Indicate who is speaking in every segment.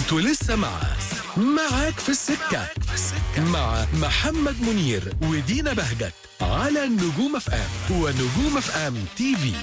Speaker 1: انتوا لسه مع معاك في السكة مع محمد منير ودينا بهجت على النجوم اف ام ونجوم اف ام تي في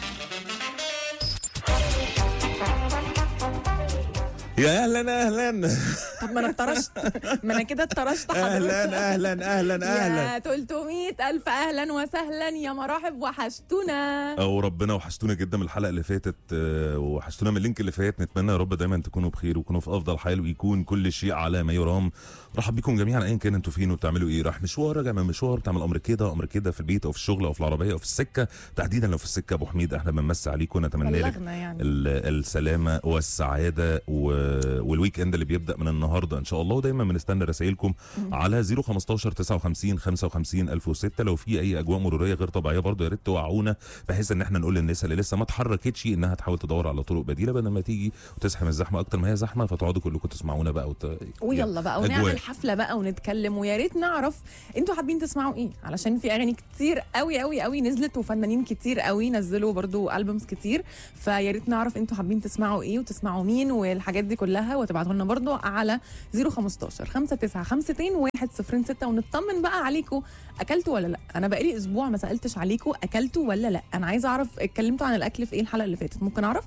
Speaker 2: يا اهلا اهلا
Speaker 3: طب ما انا اتطرشت ما انا كده اتطرشت حضرتك
Speaker 2: اهلا اهلا اهلا اهلا
Speaker 3: يا 300 ألف أهلا وسهلا يا مراحب وحشتونا
Speaker 2: او ربنا وحشتونا جدا من الحلقه اللي فاتت آه، وحشتونا من اللينك اللي فات نتمنى يا رب دايما تكونوا بخير وتكونوا في افضل حال ويكون كل شيء على ما يرام رحب بيكم جميعا ايا كان انتوا فين وبتعملوا ايه رايح مشوار راجع من مشوار بتعمل امر كده امر كده في البيت او في الشغل او في العربيه او في السكه تحديدا لو في السكه ابو حميد احنا بنمسي عليكم نتمنى لك
Speaker 3: بلغنا يعني
Speaker 2: ال- السلامه والسعاده و- والويك اند اللي بيبدا من النهارده ان شاء الله ودايما بنستنى رسائلكم على 015 59 55 1006 لو في اي اجواء مروريه غير طبيعيه برضه يا ريت توعونا بحيث ان احنا نقول للناس اللي لسه ما اتحركتش انها تحاول تدور على طرق بديله بدل ما تيجي وتزحم الزحمه اكتر ما هي زحمه فتقعدوا كلكم تسمعونا بقى وت...
Speaker 3: ويلا بقى
Speaker 2: أجواء.
Speaker 3: ونعمل حفله بقى ونتكلم ويا ريت نعرف انتوا حابين تسمعوا ايه علشان في اغاني كتير قوي قوي قوي نزلت وفنانين كتير قوي نزلوا برضو البومز كتير فيا ريت نعرف انتوا حابين تسمعوا ايه وتسمعوا مين والحاجات دي كلها وتبعتوا لنا برضو على 015 59 106 ونطمن بقى عليكم اكلتوا ولا لا انا بقالي اسبوع ما سالتش عليكم اكلتوا ولا لا انا عايزه اعرف اتكلمتوا عن الاكل في ايه الحلقه اللي فاتت ممكن اعرف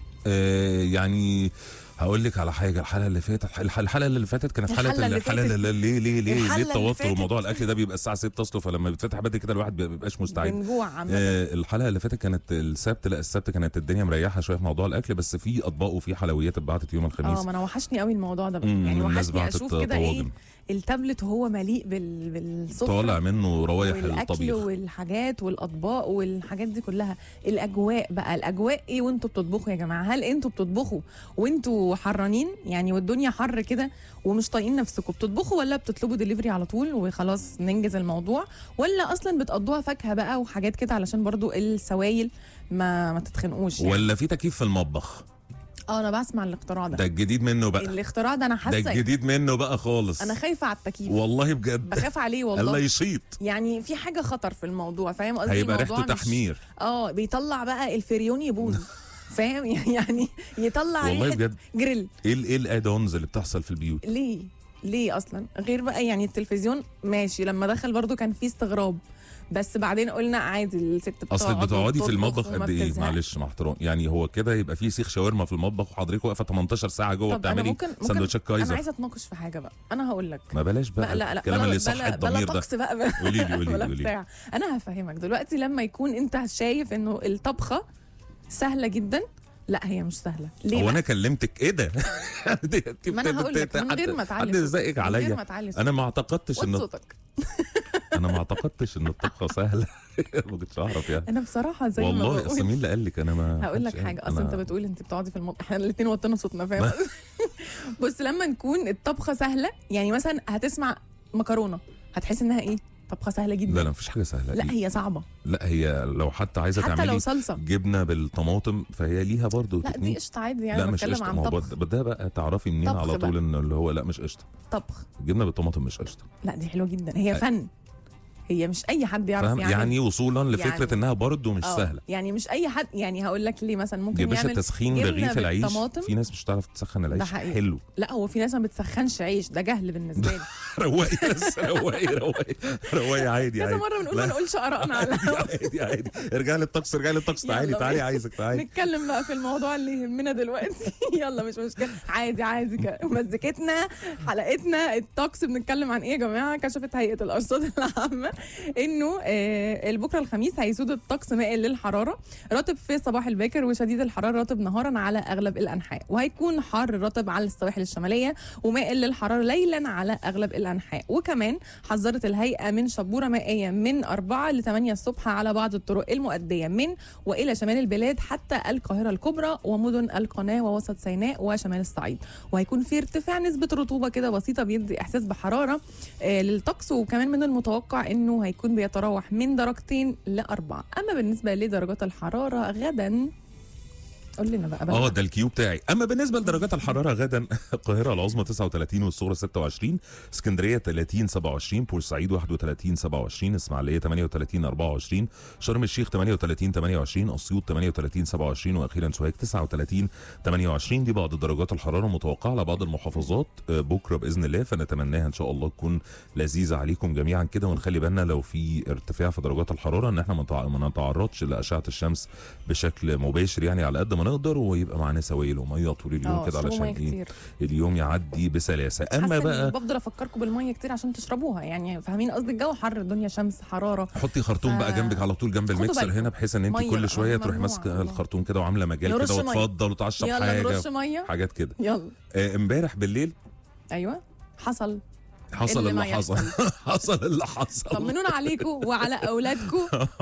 Speaker 2: آه يعني هقول لك على حاجه الحلقه اللي فاتت الح- الحلقه اللي فاتت كانت حلقه
Speaker 3: الحلقة اللي
Speaker 2: الحلقه
Speaker 3: فاتت.
Speaker 2: اللي ليه ليه ليه
Speaker 3: الحلقة
Speaker 2: ليه
Speaker 3: اللي
Speaker 2: التوتر
Speaker 3: فاتت.
Speaker 2: وموضوع الاكل ده بيبقى الساعه 6 اصله فلما بيتفتح بدري كده الواحد ما بيبقاش مستعد
Speaker 3: بنجوع عامه
Speaker 2: آه، الحلقه اللي فاتت كانت السبت لا السبت كانت الدنيا مريحه شويه في موضوع الاكل بس في اطباق وفي حلويات اتبعتت يوم الخميس
Speaker 3: اه ما انا وحشني قوي الموضوع ده بقى.
Speaker 2: مم،
Speaker 3: يعني
Speaker 2: الناس
Speaker 3: وحشني
Speaker 2: بعتت
Speaker 3: اشوف كده ايه
Speaker 2: طواجن.
Speaker 3: التابلت وهو مليء بال... بالسفره
Speaker 2: طالع منه روايح
Speaker 3: والاكل
Speaker 2: الطبيخ
Speaker 3: والحاجات والاطباق والحاجات دي كلها الاجواء بقى الاجواء ايه وانتوا بتطبخوا يا جماعه هل انتوا بتطبخوا وانتوا حرانين يعني والدنيا حر كده ومش طايقين نفسكم بتطبخوا ولا بتطلبوا دليفري على طول وخلاص ننجز الموضوع ولا اصلا بتقضوها فاكهه بقى وحاجات كده علشان برضو السوائل ما ما تتخنقوش يعني.
Speaker 2: ولا في تكييف في المطبخ
Speaker 3: اه انا بسمع الاختراع ده,
Speaker 2: ده الجديد منه بقى
Speaker 3: الاختراع ده انا
Speaker 2: ده
Speaker 3: حاسه
Speaker 2: الجديد منه بقى خالص
Speaker 3: انا خايفه على التكييف
Speaker 2: والله بجد
Speaker 3: بخاف عليه والله
Speaker 2: الله يشيط
Speaker 3: يعني في حاجه خطر في الموضوع فاهم قصدي
Speaker 2: هيبقى
Speaker 3: الموضوع
Speaker 2: ريحته
Speaker 3: مش-
Speaker 2: تحمير
Speaker 3: اه بيطلع بقى الفريون يبوظ فاهم يعني يطلع
Speaker 2: والله
Speaker 3: ريحة
Speaker 2: بجد
Speaker 3: جريل
Speaker 2: ايه ال- ايه الادونز اللي بتحصل في البيوت
Speaker 3: ليه ليه اصلا غير بقى يعني التلفزيون ماشي لما دخل برضو كان في استغراب بس بعدين قلنا عادي الست بتقعد
Speaker 2: اصل بتقعدي في
Speaker 3: وبتطبخ
Speaker 2: المطبخ
Speaker 3: وما
Speaker 2: قد ايه
Speaker 3: بتزهقش.
Speaker 2: معلش مع احترام يعني هو كده يبقى في سيخ شاورما في المطبخ وحضرتك واقفه 18 ساعه جوه
Speaker 3: طب انا
Speaker 2: بتعملي
Speaker 3: ممكن ممكن
Speaker 2: سندوتشات
Speaker 3: انا
Speaker 2: كايزر
Speaker 3: عايزه اتناقش في حاجه بقى انا هقول لك
Speaker 2: ما بلاش بقى
Speaker 3: بقى لا لا
Speaker 2: الكلام
Speaker 3: بلا
Speaker 2: اللي صح
Speaker 3: بلا, بلا
Speaker 2: الضمير ده
Speaker 3: طقس بقى, بقى
Speaker 2: قولي لي قولي لي
Speaker 3: ولا
Speaker 2: قولي لي
Speaker 3: بتاع انا هفهمك دلوقتي لما يكون انت شايف انه الطبخه سهله جدا لا هي مش سهله ليه
Speaker 2: هو
Speaker 3: بقى؟
Speaker 2: انا كلمتك ايه ده انت
Speaker 3: ما انا هقول لك من غير ما تعلي
Speaker 2: حد
Speaker 3: صوتك.
Speaker 2: زيك
Speaker 3: من غير
Speaker 2: عليا
Speaker 3: ما تعلي صوتك.
Speaker 2: انا ما اعتقدتش
Speaker 3: وطي
Speaker 2: ان
Speaker 3: صوتك
Speaker 2: انا ما اعتقدتش ان الطبخه سهله ما كنتش اعرف يعني
Speaker 3: انا بصراحه زي ما
Speaker 2: والله
Speaker 3: بقول
Speaker 2: اصل مين اللي قال لك انا ما
Speaker 3: هقول لك
Speaker 2: حدش قال.
Speaker 3: حاجه اصل
Speaker 2: أنا-
Speaker 3: انت بتقول انت بتقعدي في المطبخ احنا الاثنين وطينا صوتنا فاهم قصدي؟ بص لما نكون الطبخه سهله يعني مثلا هتسمع مكرونه هتحس انها ايه طبخه سهله جدا
Speaker 2: لا لا مفيش حاجه سهله
Speaker 3: لا
Speaker 2: لا,
Speaker 3: هي صعبه
Speaker 2: لا هي لو حتى عايزه
Speaker 3: حتى لو
Speaker 2: تعملي
Speaker 3: صلصه
Speaker 2: جبنه بالطماطم فهي ليها برضو
Speaker 3: لا دي
Speaker 2: تكنيك
Speaker 3: قشطه عادي يعني
Speaker 2: لا مش
Speaker 3: بتكلم
Speaker 2: قشطه
Speaker 3: عن
Speaker 2: ما هو
Speaker 3: طبخ
Speaker 2: بد- ده بقى تعرفي منين
Speaker 3: طبخ
Speaker 2: على طول
Speaker 3: بقى.
Speaker 2: ان اللي هو لا مش قشطه
Speaker 3: طبخ
Speaker 2: الجبنه بالطماطم مش قشطه
Speaker 3: لا دي حلوه جدا هي فن هي مش اي حد يعرف
Speaker 2: فاهم
Speaker 3: يعمل
Speaker 2: يعني وصولا لفكره
Speaker 3: يعني-
Speaker 2: انها برضو مش
Speaker 3: آه،
Speaker 2: سهله
Speaker 3: يعني مش اي حد يعني هقول لك ليه مثلا
Speaker 2: يا
Speaker 3: ممكن
Speaker 2: باشا
Speaker 3: يعمل
Speaker 2: تسخين
Speaker 3: جبنة
Speaker 2: رغيف العيش
Speaker 3: بالطماطم.
Speaker 2: في ناس مش تعرف تسخن العيش
Speaker 3: حقيقي.
Speaker 2: حلو
Speaker 3: لا هو في ناس ما بتسخنش عيش ده جهل بالنسبه لي
Speaker 2: رواقي بس رواقي رواقي رواقي عادي
Speaker 3: كذا
Speaker 2: عادي
Speaker 3: مره بنقول ما
Speaker 2: لا.
Speaker 3: نقولش ارائنا على
Speaker 2: عادي عادي ارجع للطقس ارجع للطقس تعالي
Speaker 3: يلا
Speaker 2: تعالي
Speaker 3: بينا.
Speaker 2: عايزك تعالي
Speaker 3: نتكلم بقى في الموضوع اللي يهمنا دلوقتي يلا مش مشكله عادي عادي ك- مزيكتنا حلقتنا الطقس بنتكلم عن ايه يا جماعه كشفت هيئه الارصاد العامه انه آه بكره الخميس هيسود الطقس مائل للحراره رطب في الصباح الباكر وشديد الحراره رطب نهارا على اغلب الانحاء وهيكون حار رطب على السواحل الشماليه ومائل للحراره ليلا على اغلب الانحاء وكمان حذرت الهيئه من شبوره مائيه من 4 ل 8 الصبح على بعض الطرق المؤديه من والى شمال البلاد حتى القاهره الكبرى ومدن القناه ووسط سيناء وشمال الصعيد وهيكون في ارتفاع نسبه رطوبه كده بسيطه بيدي احساس بحراره آه للطقس وكمان من المتوقع انه هيكون بيتراوح من درجتين لاربعه اما بالنسبه لدرجات الحراره غدا قول لنا بقى,
Speaker 2: اه
Speaker 3: بقى.
Speaker 2: ده الكيو بتاعي اما بالنسبه لدرجات الحراره غدا القاهره العظمى 39 والصغرى 26 اسكندريه 30 27 بورسعيد 31 27 اسماعيليه 38 24 شرم الشيخ 38 28 اسيوط 38 27 واخيرا سوهاج 39 28 دي بعض درجات الحراره المتوقعه على بعض المحافظات آه، بكره باذن الله فنتمناها ان شاء الله تكون لذيذه عليكم جميعا كده ونخلي بالنا لو في ارتفاع في درجات الحراره ان احنا ما نتع- ما نتعرضش لاشعه الشمس بشكل مباشر يعني على قد ما نقدر ويبقى معانا سوائل وميه طول اليوم
Speaker 3: اه
Speaker 2: كده
Speaker 3: اشربوا
Speaker 2: علشان
Speaker 3: ميه
Speaker 2: ايه
Speaker 3: كتير
Speaker 2: اليوم يعدي بسلاسه اما
Speaker 3: حاسة إني
Speaker 2: بقى
Speaker 3: بفضل افكركم بالميه كتير عشان تشربوها يعني فاهمين قصدي الجو حر الدنيا شمس حراره
Speaker 2: حطي خرطوم بقى
Speaker 3: ف-
Speaker 2: جنبك على طول جنب
Speaker 3: خدوا
Speaker 2: الميكسر
Speaker 3: بالكم.
Speaker 2: هنا بحيث ان انت
Speaker 3: مية
Speaker 2: كل
Speaker 3: بقى،
Speaker 2: شويه تروحي
Speaker 3: ممنوع.
Speaker 2: ماسكه
Speaker 3: آه.
Speaker 2: الخرطوم كده وعامله مجال
Speaker 3: نرش
Speaker 2: كده
Speaker 3: مية.
Speaker 2: وتفضل وتعشر
Speaker 3: يلا
Speaker 2: حاجه
Speaker 3: نرش ميه
Speaker 2: حاجات كده
Speaker 3: يلا
Speaker 2: آه، امبارح بالليل
Speaker 3: ايوه حصل
Speaker 2: حصل
Speaker 3: اللي
Speaker 2: اللي
Speaker 3: ما
Speaker 2: حصل حصل اللي حصل
Speaker 3: طمنونا عليكم وعلى اولادكم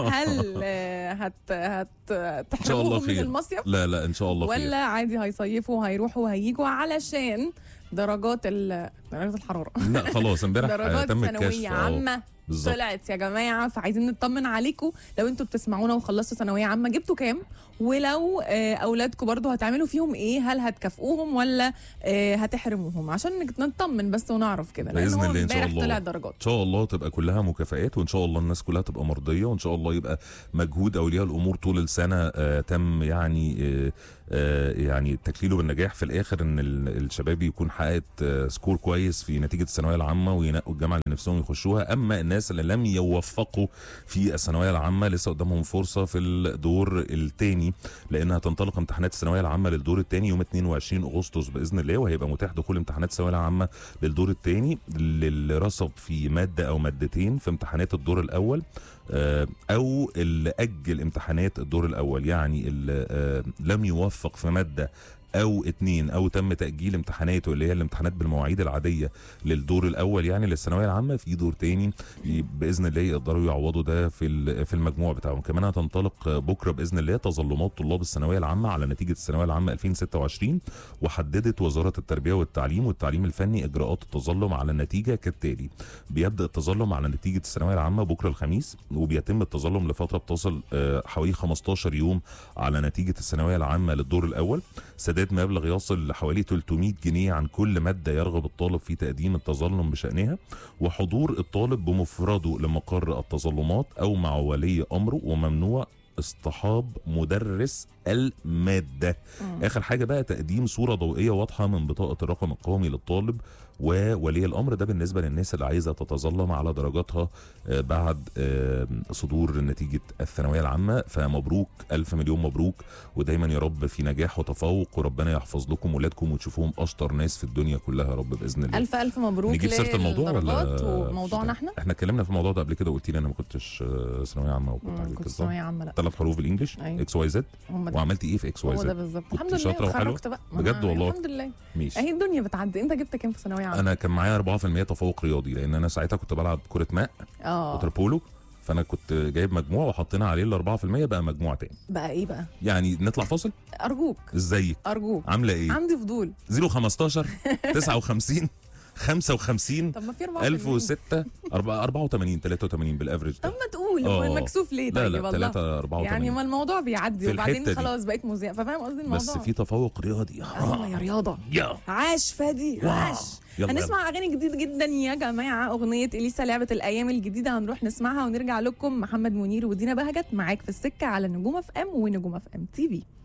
Speaker 3: هل آه، هت هت
Speaker 2: الله
Speaker 3: تحرموهم من
Speaker 2: خير.
Speaker 3: المصيف
Speaker 2: لا لا ان شاء الله خير
Speaker 3: ولا عادي هيصيفوا وهيروحوا وهيجوا علشان درجات ال... درجات الحراره
Speaker 2: لا خلاص امبارح آه،
Speaker 3: درجات
Speaker 2: تم الكشف
Speaker 3: ثانويه
Speaker 2: آه،
Speaker 3: عامه
Speaker 2: بالظبط
Speaker 3: طلعت يا جماعه فعايزين نطمن عليكم لو انتوا بتسمعونا وخلصتوا ثانويه عامه جبتوا كام ولو آه، اولادكم برضو هتعملوا فيهم ايه هل هتكافئوهم ولا آه، هتحرموهم عشان نطمن بس ونعرف كده لأن
Speaker 2: بإذن
Speaker 3: هو
Speaker 2: الله إن شاء
Speaker 3: امبارح
Speaker 2: الله.
Speaker 3: طلع درجات
Speaker 2: ان شاء الله تبقى كلها مكافآت وان شاء الله الناس كلها تبقى مرضيه وان شاء الله يبقى مجهود اولياء الامور طول السنه آه تم يعني آه آه يعني تكليله بالنجاح في الاخر ان ال- الشباب يكون حققت آه سكور كويس في نتيجه الثانويه العامه وينقوا الجامعه اللي نفسهم يخشوها اما الناس اللي لم يوفقوا في الثانويه العامه لسه قدامهم فرصه في الدور الثاني لانها تنطلق امتحانات الثانويه العامه للدور الثاني يوم 22 اغسطس باذن الله وهيبقى متاح دخول امتحانات الثانويه العامه للدور الثاني اللي رسب في ماده او مادتين في امتحانات الدور الاول آه، او اللي اجل امتحانات الدور الاول يعني اللي آه، لم يوفق في ماده او اتنين او تم تاجيل امتحاناته اللي هي الامتحانات بالمواعيد العاديه للدور الاول يعني للثانويه العامه في دور تاني ي- باذن الله يقدروا يعوضوا ده في ال- في المجموع بتاعهم كمان هتنطلق آه، بكره باذن الله تظلمات طلاب الثانويه العامه على نتيجه الثانويه العامه 2026 وحددت وزاره التربيه والتعليم والتعليم الفني اجراءات التظلم على النتيجه كالتالي بيبدا التظلم على نتيجه الثانويه العامه بكره الخميس وبيتم التظلم لفتره بتصل آه، حوالي 15 يوم على نتيجه الثانويه العامه للدور الاول سداد مبلغ يصل لحوالي 300 جنيه عن كل ماده يرغب الطالب في تقديم التظلم بشانها وحضور الطالب بمفرده لمقر التظلمات او مع ولي امره وممنوع اصطحاب مدرس الماده
Speaker 3: مم.
Speaker 2: اخر حاجه بقى تقديم صوره ضوئيه واضحه من بطاقه الرقم القومي للطالب وولي الامر ده بالنسبه للناس اللي عايزه تتظلم على درجاتها آه، بعد آه، صدور نتيجه الثانويه العامه فمبروك الف مليون مبروك ودايما يا رب في نجاح وتفوق وربنا يحفظ لكم ولادكم وتشوفوهم اشطر ناس في الدنيا كلها يا رب باذن الله
Speaker 3: الف الف مبروك
Speaker 2: نجيب سيره الموضوع
Speaker 3: للدرجات
Speaker 2: ولا
Speaker 3: وموضوعنا احنا
Speaker 2: احنا اتكلمنا في الموضوع ده قبل كده وقلت لي انا ما كنتش آه، ثانويه عامه وكنت
Speaker 3: مم،
Speaker 2: حاجه
Speaker 3: كنت
Speaker 2: كده
Speaker 3: ثانويه عامه لا
Speaker 2: ثلاث حروف بالانجلش
Speaker 3: أيوة.
Speaker 2: اكس واي زد
Speaker 3: هم ده
Speaker 2: وعملتي ايه في اكس واي
Speaker 3: هو ده
Speaker 2: زد
Speaker 3: بالظبط
Speaker 2: كنت
Speaker 3: الحمد لله
Speaker 2: شاطرة وحلوة؟
Speaker 3: اتخرجت بقى ما
Speaker 2: بجد
Speaker 3: أنا-
Speaker 2: والله.
Speaker 3: الحمد لله
Speaker 2: ماشي
Speaker 3: اهي الدنيا بتعدي انت جبت كام في ثانويه عامه
Speaker 2: انا كان معايا 4% تفوق رياضي لان انا ساعتها كنت بلعب كره ماء
Speaker 3: اه
Speaker 2: ووتر بولو فانا كنت جايب مجموع وحطينا عليه ال 4% بقى مجموع تاني
Speaker 3: بقى ايه بقى
Speaker 2: يعني نطلع فاصل
Speaker 3: ارجوك
Speaker 2: ازيك
Speaker 3: ارجوك
Speaker 2: عامله ايه
Speaker 3: عندي فضول
Speaker 2: 015 59 55
Speaker 3: طب ما في 4
Speaker 2: 1006 84 83 بالافرج
Speaker 3: طب
Speaker 2: ده
Speaker 3: ما تقول
Speaker 2: آه.
Speaker 3: هو المكسوف ليه
Speaker 2: لا
Speaker 3: طيب
Speaker 2: لا
Speaker 3: والله
Speaker 2: 3 84
Speaker 3: يعني ما الموضوع بيعدي
Speaker 2: في
Speaker 3: وبعدين
Speaker 2: الحتة دي.
Speaker 3: خلاص بقيت مذيع ففاهم قصدي الموضوع
Speaker 2: بس في تفوق رياضي
Speaker 3: ايوه يا رياضه
Speaker 2: يا
Speaker 3: عاش فادي
Speaker 2: واو.
Speaker 3: عاش
Speaker 2: يلا
Speaker 3: هنسمع اغاني جديده جدا يا جماعه اغنيه اليسا لعبه الايام الجديده هنروح نسمعها ونرجع لكم محمد منير ودينا بهجت معاك في السكه على نجوم اف ام ونجوم اف ام تي في